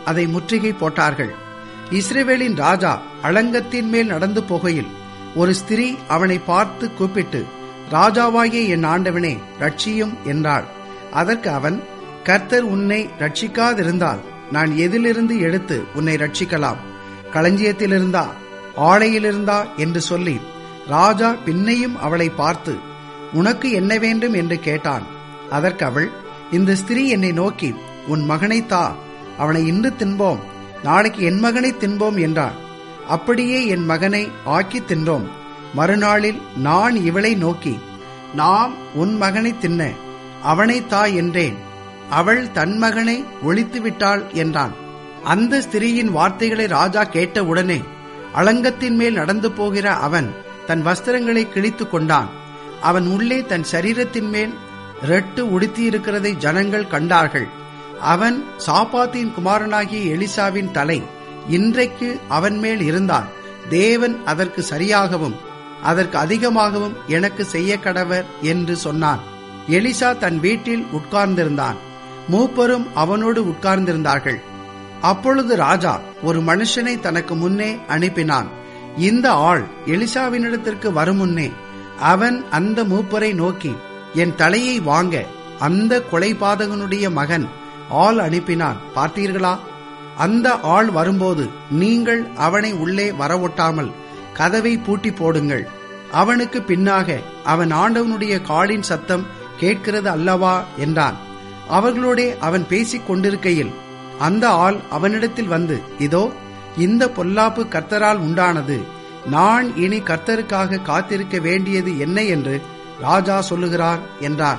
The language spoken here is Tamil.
அதை முற்றுகை போட்டார்கள் இஸ்ரேவேலின் ராஜா அலங்கத்தின் மேல் நடந்து போகையில் ஒரு ஸ்திரீ அவனை பார்த்து கூப்பிட்டு ராஜாவாகிய என் ஆண்டவனே ரட்சியும் என்றாள் அதற்கு அவன் கர்த்தர் உன்னை ரட்சிக்காதிருந்தால் நான் எதிலிருந்து எடுத்து உன்னை ரட்சிக்கலாம் களஞ்சியத்திலிருந்தா ஆலையிலிருந்தா என்று சொல்லி ராஜா பின்னையும் அவளை பார்த்து உனக்கு என்ன வேண்டும் என்று கேட்டான் அதற்கு அவள் இந்த ஸ்திரீ என்னை நோக்கி உன் மகனை தா அவனை இன்று தின்போம் நாளைக்கு என் மகனை தின்போம் என்றான் அப்படியே என் மகனை ஆக்கி தின்றோம் மறுநாளில் நான் இவளை நோக்கி நாம் உன் மகனை தின்ன அவனை தா என்றேன் அவள் தன் மகனை ஒழித்து விட்டாள் என்றான் அந்த ஸ்திரீயின் வார்த்தைகளை ராஜா கேட்டவுடனே அலங்கத்தின் மேல் நடந்து போகிற அவன் தன் வஸ்திரங்களை கிழித்து கொண்டான் அவன் உள்ளே தன் சரீரத்தின் மேல் ரெட்டு உடுத்தியிருக்கிறதை ஜனங்கள் கண்டார்கள் அவன் சாப்பாத்தின் குமாரனாகிய எலிசாவின் தலை இன்றைக்கு அவன் மேல் இருந்தான் தேவன் அதற்கு சரியாகவும் அதற்கு அதிகமாகவும் எனக்கு செய்ய கடவர் என்று சொன்னான் எலிசா தன் வீட்டில் உட்கார்ந்திருந்தான் மூப்பரும் அவனோடு உட்கார்ந்திருந்தார்கள் அப்பொழுது ராஜா ஒரு மனுஷனை தனக்கு முன்னே அனுப்பினான் இந்த ஆள் எலிசாவினிடத்திற்கு வரும் முன்னே அவன் அந்த மூப்பரை நோக்கி என் தலையை வாங்க அந்த கொலைபாதகனுடைய மகன் ஆள் அனுப்பினான் பார்த்தீர்களா அந்த ஆள் வரும்போது நீங்கள் அவனை உள்ளே வரவொட்டாமல் கதவை பூட்டி போடுங்கள் அவனுக்கு பின்னாக அவன் ஆண்டவனுடைய காலின் சத்தம் கேட்கிறது அல்லவா என்றான் அவர்களோடே அவன் பேசிக் கொண்டிருக்கையில் அந்த ஆள் அவனிடத்தில் வந்து இதோ இந்த பொல்லாப்பு கர்த்தரால் உண்டானது நான் இனி கர்த்தருக்காக காத்திருக்க வேண்டியது என்ன என்று ராஜா சொல்லுகிறார் என்றான்